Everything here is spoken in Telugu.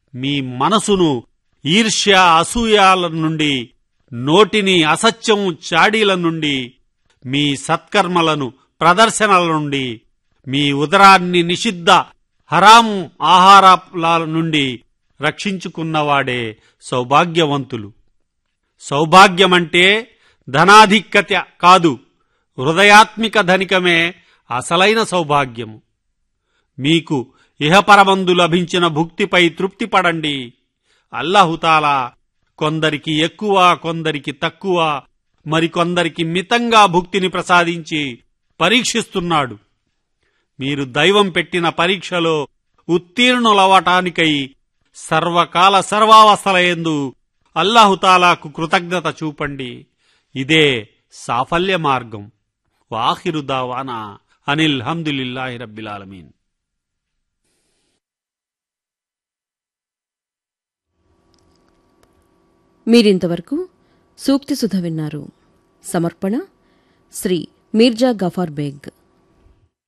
మీ మనసును ఈర్ష్య అసూయాల నుండి నోటిని అసత్యం చాడీల నుండి మీ సత్కర్మలను ప్రదర్శనల నుండి మీ ఉదరాన్ని నిషిద్ధ హరాం ఆహారాల నుండి రక్షించుకున్నవాడే సౌభాగ్యవంతులు సౌభాగ్యమంటే ధనాధిక్యత కాదు హృదయాత్మిక ధనికమే అసలైన సౌభాగ్యము మీకు ఇహపరమందు లభించిన భుక్తిపై తృప్తి పడండి అల్లాహుతాలా కొందరికి ఎక్కువ కొందరికి తక్కువ మరికొందరికి మితంగా భుక్తిని ప్రసాదించి పరీక్షిస్తున్నాడు మీరు దైవం పెట్టిన పరీక్షలో ఉత్తీర్ణులవటానికై సర్వకాల సర్వావస్థలయందు అల్లాహుతాలాకు కృతజ్ఞత చూపండి ఇదే సాఫల్య మార్గం వాహిరు దావానా అనిల్ హమ్దులిల్లాహి రబ్బిలాలమీన్ మీరింతవరకు సూక్తి సుధ విన్నారు సమర్పణ శ్రీ మీర్జా గఫార్ బేగ్